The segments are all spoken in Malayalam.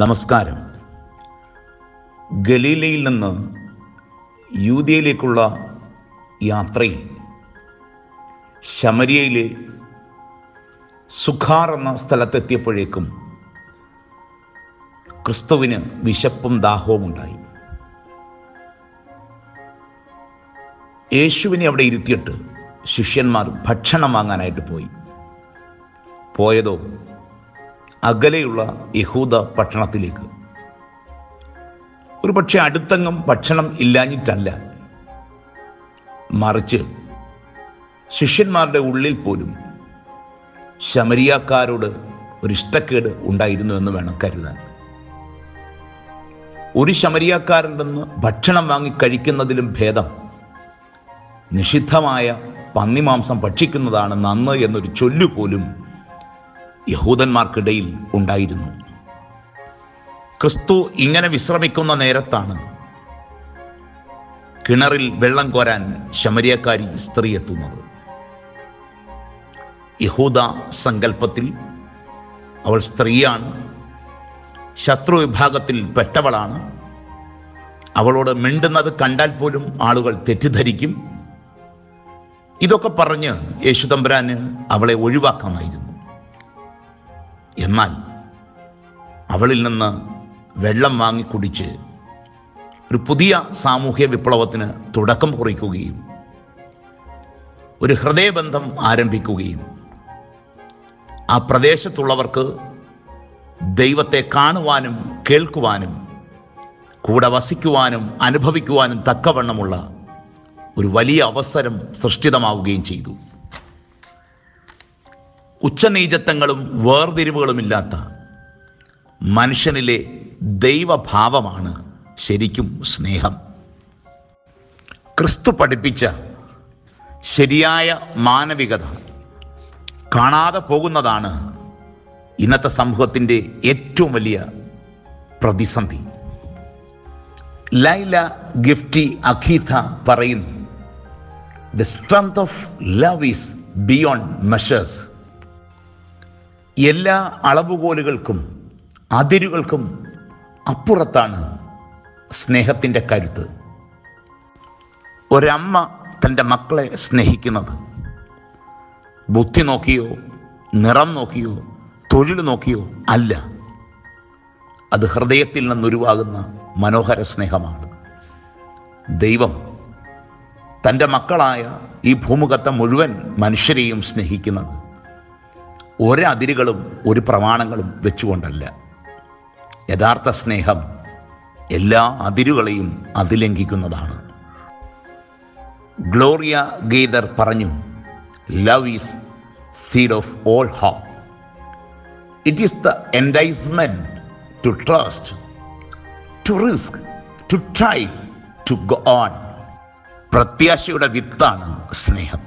നമസ്കാരം ഗലീലയിൽ നിന്ന് യൂതിയയിലേക്കുള്ള യാത്രയിൽ ശമരിയയിലെ സുഖാർ എന്ന സ്ഥലത്തെത്തിയപ്പോഴേക്കും ക്രിസ്തുവിന് വിശപ്പും ദാഹവും ഉണ്ടായി യേശുവിനെ അവിടെ ഇരുത്തിയിട്ട് ശിഷ്യന്മാർ ഭക്ഷണം വാങ്ങാനായിട്ട് പോയി പോയതോ അകലെയുള്ള യഹൂദ പട്ടണത്തിലേക്ക് ഒരു പക്ഷെ അടുത്തെങ്ങും ഭക്ഷണം ഇല്ലാഞ്ഞിട്ടല്ല മറിച്ച് ശിഷ്യന്മാരുടെ ഉള്ളിൽ പോലും ശമരിയാക്കാരോട് ഒരു ഇഷ്ടക്കേട് ഉണ്ടായിരുന്നു എന്ന് വേണം കരുതാൻ ഒരു ശമരിയാക്കാരിൽ നിന്ന് ഭക്ഷണം വാങ്ങി കഴിക്കുന്നതിലും ഭേദം നിഷിദ്ധമായ പന്നിമാംസം ഭക്ഷിക്കുന്നതാണ് നന്ന് എന്നൊരു ചൊല്ലുപോലും യഹൂദന്മാർക്കിടയിൽ ഉണ്ടായിരുന്നു ക്രിസ്തു ഇങ്ങനെ വിശ്രമിക്കുന്ന നേരത്താണ് കിണറിൽ വെള്ളം കോരാൻ ശമരിയക്കാരി സ്ത്രീ എത്തുന്നത് യഹൂദ സങ്കല്പത്തിൽ അവൾ സ്ത്രീയാണ് ശത്രു വിഭാഗത്തിൽ പെട്ടവളാണ് അവളോട് മിണ്ടുന്നത് കണ്ടാൽ പോലും ആളുകൾ തെറ്റിദ്ധരിക്കും ഇതൊക്കെ പറഞ്ഞ് യേശുതമ്പുരാന് അവളെ ഒഴിവാക്കാമായിരുന്നു എന്നാൽ അവളിൽ നിന്ന് വെള്ളം വാങ്ങി കുടിച്ച് ഒരു പുതിയ സാമൂഹ്യ വിപ്ലവത്തിന് തുടക്കം കുറിക്കുകയും ഒരു ഹൃദയബന്ധം ആരംഭിക്കുകയും ആ പ്രദേശത്തുള്ളവർക്ക് ദൈവത്തെ കാണുവാനും കേൾക്കുവാനും കൂടെ വസിക്കുവാനും അനുഭവിക്കുവാനും തക്കവണ്ണമുള്ള ഒരു വലിയ അവസരം സൃഷ്ടിതമാവുകയും ചെയ്തു ഉച്ചനീചത്വങ്ങളും വേർതിരിവുകളുമില്ലാത്ത മനുഷ്യനിലെ ദൈവഭാവമാണ് ശരിക്കും സ്നേഹം ക്രിസ്തു പഠിപ്പിച്ച ശരിയായ മാനവികത കാണാതെ പോകുന്നതാണ് ഇന്നത്തെ സമൂഹത്തിൻ്റെ ഏറ്റവും വലിയ പ്രതിസന്ധി ലൈല ഗിഫ്റ്റി അഖീഥ പറയുന്നു the strength of love is beyond measures എല്ലാ അളവുകോലുകൾക്കും അതിരുകൾക്കും അപ്പുറത്താണ് സ്നേഹത്തിൻ്റെ കരുത്ത് ഒരമ്മ തൻ്റെ മക്കളെ സ്നേഹിക്കുന്നത് ബുദ്ധി നോക്കിയോ നിറം നോക്കിയോ തൊഴിൽ നോക്കിയോ അല്ല അത് ഹൃദയത്തിൽ നിന്നുരുവാകുന്ന മനോഹര സ്നേഹമാണ് ദൈവം തൻ്റെ മക്കളായ ഈ ഭൂമുഖത്തെ മുഴുവൻ മനുഷ്യരെയും സ്നേഹിക്കുന്നത് ഒരതിരുകളും ഒരു പ്രമാണങ്ങളും വെച്ചുകൊണ്ടല്ല യഥാർത്ഥ സ്നേഹം എല്ലാ അതിരുകളെയും അതിലംഘിക്കുന്നതാണ് ഗ്ലോറിയ ഗെയ്ദർ പറഞ്ഞു love is seed of all hope it is the enticement to trust to risk to try to go on പ്രത്യാശയുടെ വിത്താണ് സ്നേഹം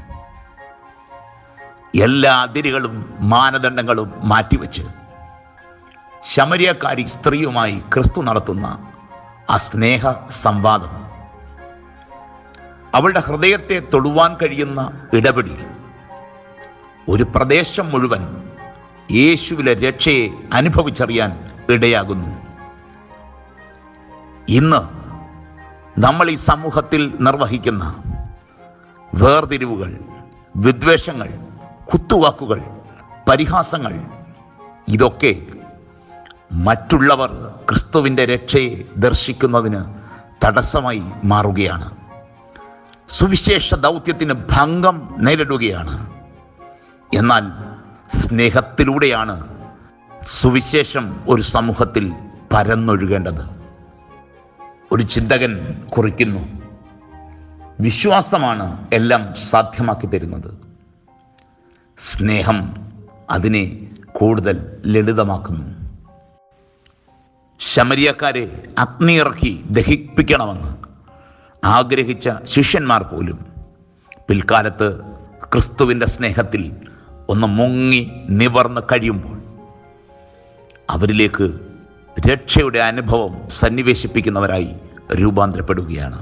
എല്ലാ അതിരുകളും മാനദണ്ഡങ്ങളും മാറ്റിവെച്ച് ശമരിയക്കാരി സ്ത്രീയുമായി ക്രിസ്തു നടത്തുന്ന ആ സ്നേഹ സംവാദം അവളുടെ ഹൃദയത്തെ തൊടുവാൻ കഴിയുന്ന ഇടപെടി ഒരു പ്രദേശം മുഴുവൻ യേശുവിലെ രക്ഷയെ അനുഭവിച്ചറിയാൻ ഇടയാകുന്നു ഇന്ന് നമ്മൾ ഈ സമൂഹത്തിൽ നിർവഹിക്കുന്ന വേർതിരിവുകൾ വിദ്വേഷങ്ങൾ കുത്തുവാക്കുകൾ പരിഹാസങ്ങൾ ഇതൊക്കെ മറ്റുള്ളവർ ക്രിസ്തുവിൻ്റെ രക്ഷയെ ദർശിക്കുന്നതിന് തടസ്സമായി മാറുകയാണ് സുവിശേഷ ദൗത്യത്തിന് ഭംഗം നേരിടുകയാണ് എന്നാൽ സ്നേഹത്തിലൂടെയാണ് സുവിശേഷം ഒരു സമൂഹത്തിൽ പരന്നൊഴുകേണ്ടത് ഒരു ചിന്തകൻ കുറിക്കുന്നു വിശ്വാസമാണ് എല്ലാം സാധ്യമാക്കി തരുന്നത് സ്നേഹം അതിനെ കൂടുതൽ ലളിതമാക്കുന്നു ശമരിയക്കാരെ അഗ്നിയിറക്കി ദഹിപ്പിക്കണമെന്ന് ആഗ്രഹിച്ച ശിഷ്യന്മാർ പോലും പിൽക്കാലത്ത് ക്രിസ്തുവിൻ്റെ സ്നേഹത്തിൽ ഒന്ന് മുങ്ങി നിവർന്ന് കഴിയുമ്പോൾ അവരിലേക്ക് രക്ഷയുടെ അനുഭവം സന്നിവേശിപ്പിക്കുന്നവരായി രൂപാന്തരപ്പെടുകയാണ്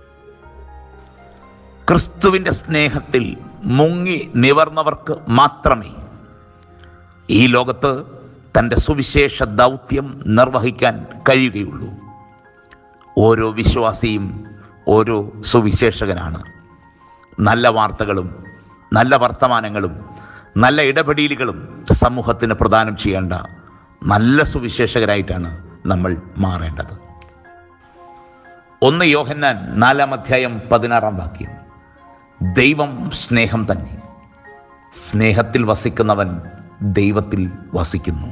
ക്രിസ്തുവിൻ്റെ സ്നേഹത്തിൽ മുങ്ങി നിവർന്നവർക്ക് മാത്രമേ ഈ ലോകത്ത് തൻ്റെ സുവിശേഷ ദൗത്യം നിർവഹിക്കാൻ കഴിയുകയുള്ളൂ ഓരോ വിശ്വാസിയും ഓരോ സുവിശേഷകനാണ് നല്ല വാർത്തകളും നല്ല വർത്തമാനങ്ങളും നല്ല ഇടപെടലുകളും സമൂഹത്തിന് പ്രദാനം ചെയ്യേണ്ട നല്ല സുവിശേഷകരായിട്ടാണ് നമ്മൾ മാറേണ്ടത് ഒന്ന് യോഹന്നാൻ നാലാം അധ്യായം പതിനാറാം വാക്യം ദൈവം സ്നേഹം തന്നെ സ്നേഹത്തിൽ വസിക്കുന്നവൻ ദൈവത്തിൽ വസിക്കുന്നു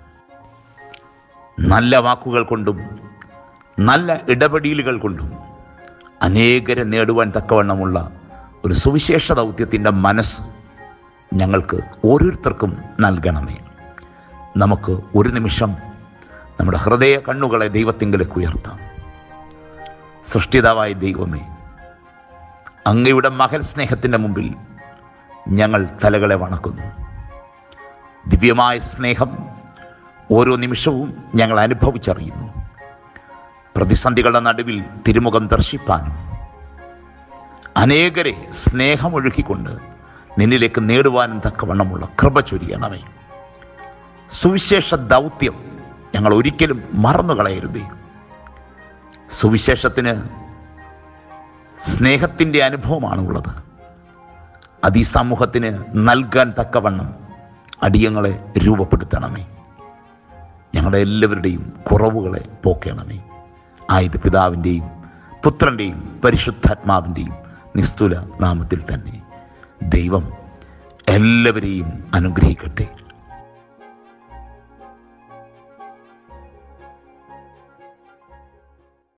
നല്ല വാക്കുകൾ കൊണ്ടും നല്ല ഇടപെടലുകൾ കൊണ്ടും അനേകരെ നേടുവാൻ തക്കവണ്ണമുള്ള ഒരു സുവിശേഷ ദൗത്യത്തിൻ്റെ മനസ്സ് ഞങ്ങൾക്ക് ഓരോരുത്തർക്കും നൽകണമേ നമുക്ക് ഒരു നിമിഷം നമ്മുടെ ഹൃദയ കണ്ണുകളെ ദൈവത്തിങ്കിലേക്ക് ഉയർത്താം സൃഷ്ടിതാവായ ദൈവമേ അങ്ങയുടെ മകൽ സ്നേഹത്തിൻ്റെ മുമ്പിൽ ഞങ്ങൾ തലകളെ വണക്കുന്നു ദിവ്യമായ സ്നേഹം ഓരോ നിമിഷവും ഞങ്ങൾ അനുഭവിച്ചറിയുന്നു പ്രതിസന്ധികളുടെ നടുവിൽ തിരുമുഖം ദർശിപ്പാനും അനേകരെ സ്നേഹമൊഴുക്കിക്കൊണ്ട് നിന്നിലേക്ക് നേടുവാനും തക്കവണ്ണമുള്ള കൃപ ചൊരിയണമേ സുവിശേഷ ദൗത്യം ഞങ്ങൾ ഒരിക്കലും മറന്നു കളയരുതേ സുവിശേഷത്തിന് സ്നേഹത്തിൻ്റെ അനുഭവമാണ് ഉള്ളത് അത് ഈ സമൂഹത്തിന് നൽകാൻ തക്കവണ്ണം അടിയങ്ങളെ രൂപപ്പെടുത്തണമേ ഞങ്ങളുടെ എല്ലാവരുടെയും കുറവുകളെ പോക്കണമേ ആയത് പിതാവിൻ്റെയും പുത്രൻ്റെയും പരിശുദ്ധാത്മാവിൻ്റെയും നിസ്തുല നാമത്തിൽ തന്നെ ദൈവം എല്ലാവരെയും അനുഗ്രഹിക്കട്ടെ